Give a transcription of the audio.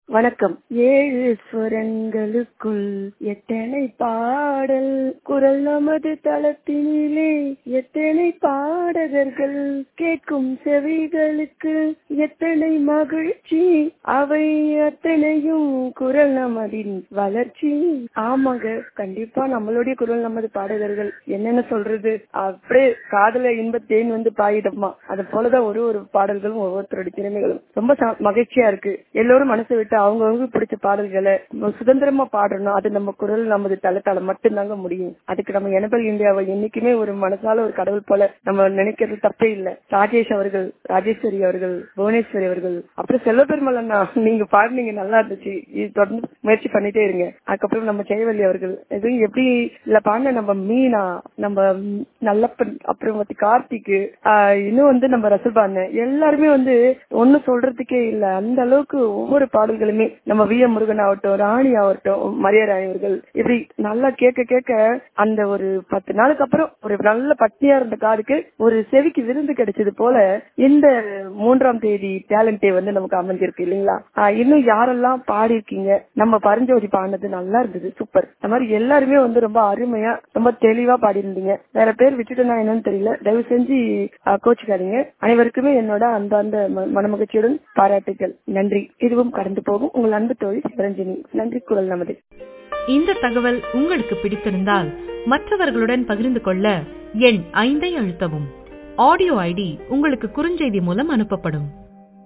வணக்கம் ஏழு சுரங்களுக்குள் எத்தனை பாடல் குரல் நமது தளத்தினிலே எத்தனை பாடகர்கள் கேட்கும் செவிகளுக்கு எத்தனை மகிழ்ச்சி அவை அத்தனையும் குரல் நமதின் வளர்ச்சி ஆமாங்க கண்டிப்பா நம்மளுடைய குரல் நமது பாடகர்கள் என்னென்ன சொல்றது அப்படியே காதல இன்பத்தேன் வந்து பாயிடமா அது போலதான் ஒரு ஒரு பாடல்களும் ஒவ்வொருத்தருடைய திறமைகளும் ரொம்ப ச- மகிழ்ச்சியா இருக்கு எல்லோரும் மனசை விட்டு அவங்கவுங்க பிடிச்ச பாடல்களை சுதந்திரமா பாடணும் அது நம்ம குரல் நமது தளத்தால மட்டும்தாங்க முடியும் அதுக்கு நம்ம எனபல் இந்தியாவை என்னைக்குமே ஒரு மனசால ஒரு கடவுள் போல நம்ம நினைக்கிறது தப்பே இல்ல ராஜேஷ் அவர்கள் ராஜேஸ்வரி அவர்கள் புவனேஸ்வரி அவர்கள் அப்புறம் செல்வபெருமல் அண்ணா நீங்க பாடுனீங்க நல்லா இருந்துச்சு இது தொடர்ந்து முயற்சி பண்ணிட்டே இருங்க அதுக்கப்புறம் நம்ம ஜெயவல்லி அவர்கள் எதுவும் எப்படி இல்ல பாடின நம்ம மீனா நம்ம நல்லப்பன் அப்புறம் வந்து கார்த்திக் ஆஹ் இன்னும் வந்து நம்ம ரசல்பான எல்லாருமே வந்து ஒன்னும் சொல்றதுக்கே இல்ல அந்த அளவுக்கு ஒவ்வொரு பாடல்களுமே நம்ம வி எம் முருகன் ஆகட்டும் ராணி ஆகட்டும் மரியா ராணி அவர்கள் இப்படி நல்லா கேட்க கேட்க அந்த ஒரு பத்து நாளுக்கு அப்புறம் ஒரு நல்ல பட்டினியா இருந்த காதுக்கு ஒரு செவிக்கு விருந்து கிடைச்சது போல இந்த மூன்றாம் தேதி டேலண்ட் டே வந்து நமக்கு அமைஞ்சிருக்கு இல்லைங்களா ஆஹ் இன்னும் யாரெல்லாம் பாடி இருக்கீங்க நம்ம பரஞ்சோதி பாடினது நல்லா இருந்தது சூப்பர் இந்த மாதிரி எல்லாருமே வந்து ரொம்ப அருமையா ரொம்ப தெளிவா பாடியிருந்தீங்க வேற பேர் விட்டுட்டேனா என்னன்னு தெரியல தயவு செஞ்சு ஆஹ் கோச்சுக்காதீங்க அனைவருக்குமே என்னோட அந்த அந்த மனமகிழ்ச்சியுடன் பாராட்டுகள் நன்றி இதுவும் கடந்து போகும் உங்கள் அன்பு தோழி சிவரஞ்சனி நன்றி குரல் நமது இந்த தகவல் உங்களுக்கு பிடித்திருந்தால் மற்றவர்களுடன் பகிர்ந்து கொள்ள எண் ஐந்தை அழுத்தவும் ஆடியோ ஐடி உங்களுக்கு குறுஞ்செய்தி மூலம் அனுப்பப்படும்